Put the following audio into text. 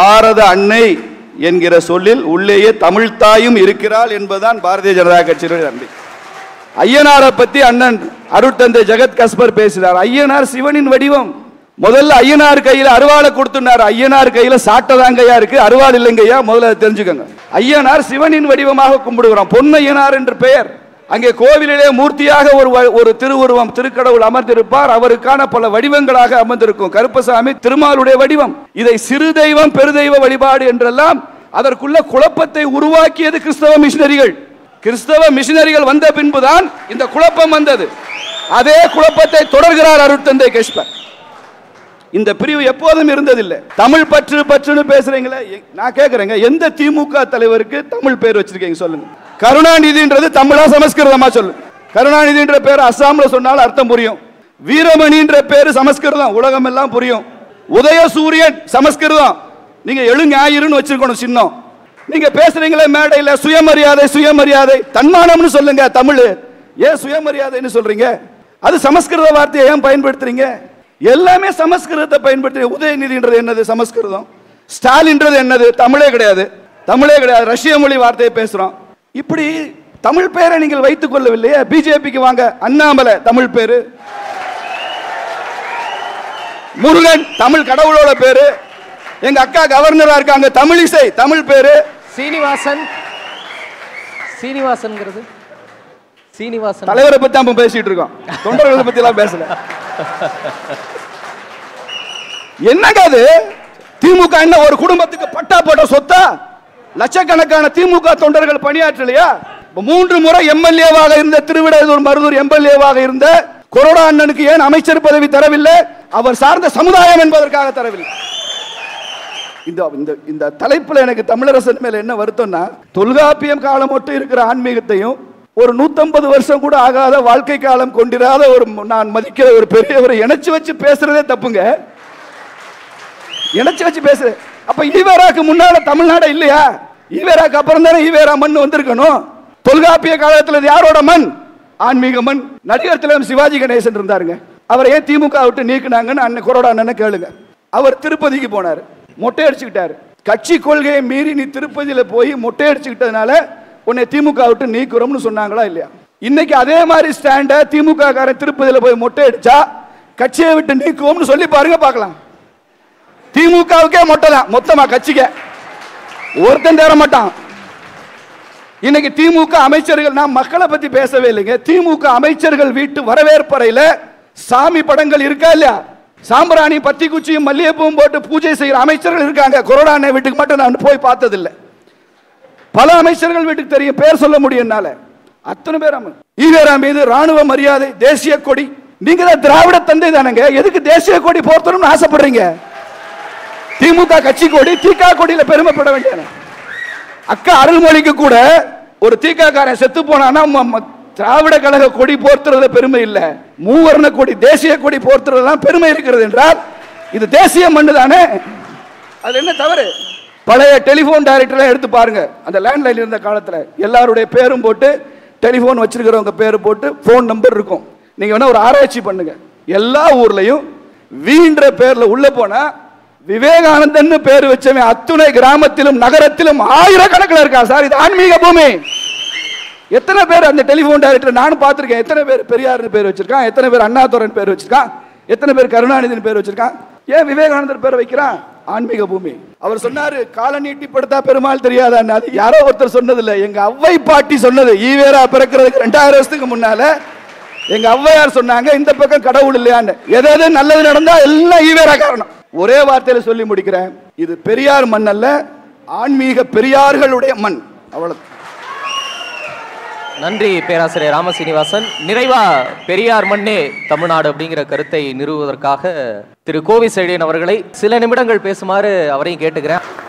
பாரத அன்னை என்கிற சொல்லில் உள்ளேயே தமிழ் தாயும் இருக்கிறாள் என்பதுதான் பாரதிய ஜனதா கட்சியினுடைய நம்பிக்கை ஐயனாரை பத்தி அண்ணன் அருட்தந்தை ஜெகத் கஸ்பர் பேசினார் ஐயனார் சிவனின் வடிவம் முதல்ல ஐயனார் கையில அருவாளை கொடுத்துனார் ஐயனார் கையில சாட்டதாங்கய்யா இருக்கு அருவாள் இல்லைங்கய்யா முதல்ல அதை தெரிஞ்சுக்கோங்க ஐயனார் சிவனின் வடிவமாக கும்பிடுகிறோம் பொன்னையனார் என்று பெயர் அங்கே கோவிலிலே மூர்த்தியாக ஒரு வ- ஒரு திருவுருவம் திருக்கடவுள் அமர்ந்திருப்பார் அவருக்கான பல வடிவங்களாக அமர்ந்திருக்கும் கருப்பசாமி திருமாலுடைய வடிவம் இதை சிறு தெய்வம் பெருதெய்வ வழிபாடு என்றெல்லாம் அதற்குள்ள குழப்பத்தை உருவாக்கியது கிறிஸ்தவ மிஷினரிகள் கிறிஸ்தவ மிஷினரிகள் வந்த பின்புதான் இந்த குழப்பம் வந்தது அதே குழப்பத்தை தொடர்கிறார் அருட்தந்தை கிருஷ்ணர் இந்த பிரிவு எப்போதும் இருந்ததில்லை தமிழ் பற்று பற்றுன்னு பேசுறீங்களே எ- நான் கேட்கறேங்க எந்த திமுக தலைவருக்கு தமிழ் பேர் வச்சிருக்கீங்க சொல்லுங்க கருணாநிதின்றது தமிழா சமஸ்கிருதமா சொல்லு கருணாநிதின்ற பேர் அஸ்ஸாம்ல சொன்னாலும் அர்த்தம் புரியும் வீரமணின்ற பேரு சமஸ்கிருதம் உலகம் எல்லாம் புரியும் உதயசூரியன் சமஸ்கிருதம் நீங்க எழுஞாயிறுன்னு வச்சிருக்கணும் சின்னம் நீங்க பேசுறீங்களே மேடையில சுயமரியாதை சுயமரியாதை தன்மானம்னு சொல்லுங்க தமிழ் ஏன் சுயமரியாதைன்னு சொல்றீங்க அது சமஸ்கிருத வார்த்தையை ஏன் பயன்படுத்துறீங்க எல்லாமே சமஸ்கிருதத்தை பயன்படுத்தி உதயநிதின்றது என்னது சமஸ்கிருதம் ஸ்டாலின்றது என்னது தமிழே கிடையாது தமிழே கிடையாது ரஷ்ய மொழி வார்த்தையை பேசுறோம் இப்படி தமிழ் பேரை நீங்கள் வைத்துக் கொள்ளவில்லையே பிஜேபிக்கு வாங்க அண்ணாமலை தமிழ் பேரு முருகன் தமிழ் கடவுளோட பேரு எங்க அக்கா கவர்னரா இருக்காங்க தமிழிசை தமிழ் பேரு சீனிவாசன் சீனிவாசன்ங்கிறது சீனிவாசன் தலைவரை பத்தி நம்ம பேசிட்டு இருக்கோம் தொண்டர்களை பத்தி எல்லாம் பேசல என்னங்க அது திமுக என்ன ஒரு குடும்பத்துக்கு பட்டா போட்ட சொத்தா லட்சக்கணக்கான திமுக தொண்டர்கள் பணியாற்றலையா இப்ப மூன்று முறை எம்எல்ஏவாக இருந்த திருவிடையூர் மருதூர் எம்எல்ஏவாக இருந்த கொரோனா அண்ணனுக்கு ஏன் அமைச்சர் பதவி தரவில்லை அவர் சார்ந்த சமுதாயம் என்பதற்காக தரவில்லை இந்த இந்த இந்த தலைப்புல எனக்கு தமிழரசன் மேல என்ன வருத்தம்னா தொல்காப்பியம் காலம் மட்டும் இருக்கிற ஆன்மீகத்தையும் ஒரு நூத்தம்பது வருஷம் கூட ஆகாத வாழ்க்கை காலம் கொண்டிராத ஒரு நான் மதிக்கிற ஒரு பெரியவரை இணைச்சு வச்சு பேசுறதே தப்புங்க இணைச்சு வச்சு பேசுறேன் அப்ப ஈவேராக்கு முன்னால தமிழ்நாடு இல்லையா ஈவேராக்கு அப்புறம் தானே ஈவேரா மண் வந்திருக்கணும் தொல்காப்பிய காலத்துல இது யாரோட மண் ஆன்மீக மண் நடிகர் திலகம் சிவாஜி கணேசன் இருந்தாருங்க அவரை ஏன் திமுக விட்டு நீக்குனாங்கன்னு அண்ணன் கொரோடா அண்ணனை கேளுங்க அவர் திருப்பதிக்கு போனார் மொட்டை அடிச்சுக்கிட்டாரு கட்சி கொள்கையை மீறி நீ திருப்பதியில போய் மொட்டை அடிச்சுக்கிட்டதுனால உன்னை திமுக விட்டு நீக்குறோம்னு சொன்னாங்களா இல்லையா இன்னைக்கு அதே மாதிரி ஸ்டாண்ட திமுக காரன் திருப்பதியில போய் மொட்டை அடிச்சா கட்சியை விட்டு நீக்குவோம்னு சொல்லி பாருங்க பார்க்கலாம் திமுகவுக்கே மொட்டை தான் மொத்தமா கட்சிக்க ஒருத்தன் தேர மாட்டான் இன்னைக்கு திமுக அமைச்சர்கள் நான் மக்களை பத்தி பேசவே இல்லைங்க திமுக அமைச்சர்கள் வீட்டு வரவேற்பறையில சாமி படங்கள் இருக்கா இல்லையா சாம்பிராணி பத்தி குச்சியும் மல்லிகைப்பூவும் போட்டு பூஜை செய்யற அமைச்சர்கள் இருக்காங்க கொரோனா அண்ணன் வீட்டுக்கு மட்டும் நான் போய் பார்த்ததில்லை பல அமைச்சர்கள் வீட்டுக்கு தெரியும் பேர் சொல்ல முடியும் என்னால அத்தனை பேர் அம- ஈவேரா மீது ராணுவ மரியாதை தேசிய கொடி நீங்க தான் திராவிட தந்தை தானங்க எதுக்கு தேசிய கொடி போர்த்தணும்னு ஆசைப்படுறீங்க திமுக கட்சி கொடி தீகா கொடியில பெருமைப்பட வேண்டிய அக்கா அருள்மொழிக்கு கூட ஒரு தீகா காரன் செத்து போனானா ம- ம- திராவிட கழக கொடி போர்த்துறதுல பெருமை இல்ல மூவர்ண கொடி தேசிய கொடி போர்த்துறது தான் பெருமை இருக்கிறது என்றால் இது தேசிய மண்ணு தானே அது என்ன தவறு பழைய டெலிஃபோன் டைரக்டர்லாம் எடுத்து பாருங்க அந்த லேண்ட்லைன் இருந்த காலத்துல எல்லாருடைய பேரும் போட்டு டெலிஃபோன் வச்சிருக்கிறவங்க பேரு போட்டு ஃபோன் நம்பர் இருக்கும் நீங்க வேணா ஒரு ஆராய்ச்சி பண்ணுங்க எல்லா ஊர்லயும் வீன்ற பேர்ல உள்ள போனா விவேகானந்தன் பேர் வச்சவன் அத்துணை கிராமத்திலும் நகரத்திலும் ஆயிரக்கணக்கில் இருக்கா சார் இது ஆன்மீக பூமி எத்தனை பேர் அந்த டெலிஃபோன் டைரக்டர் நானும் பார்த்திருக்கேன் எத்தனை பேர் பெரியார்னு பேர் வச்சிருக்கான் எத்தனை பேர் அண்ணாதுரன் பேர் வச்சிருக்கான் எத்தனை பேர் கருணாநிதினு பேர் வச்சிருக்கான் ஏன் விவேகானந்தர் பேர் வைக்கிறான் ஆன்மீக பூமி அவர் சொன்னாரு கால நீட்டிப்படுத்தா பெருமாள் தெரியாதான்னு அது யாரோ ஒருத்தர் சொன்னது இல்ல எங்க அவ்வை பாட்டி சொன்னது ஈவேரா பிறக்கிறதுக்கு ரெண்டாயிரம் வருஷத்துக்கு முன்னால எங்க ஔவையார் சொன்னாங்க இந்த பக்கம் கடவுள் இல்லையான்னு எது எது நல்லது நடந்தா எல்லாம் ஈவேரா காரணம் ஒரே வார்த்தையில சொல்லி முடிக்கிறேன் இது பெரியார் மண் அல்ல ஆன்மீக பெரியார்களுடைய மண் அவ்வளவு நன்றி பேராசிரியர் ராமசீனிவாசன் நிறைவா பெரியார் மண்ணே தமிழ்நாடு அப்படிங்கிற கருத்தை நிறுவுவதற்காக திரு கோவி செழியன் அவர்களை சில நிமிடங்கள் பேசுமாறு அவரையும் கேட்டுக்கிறேன்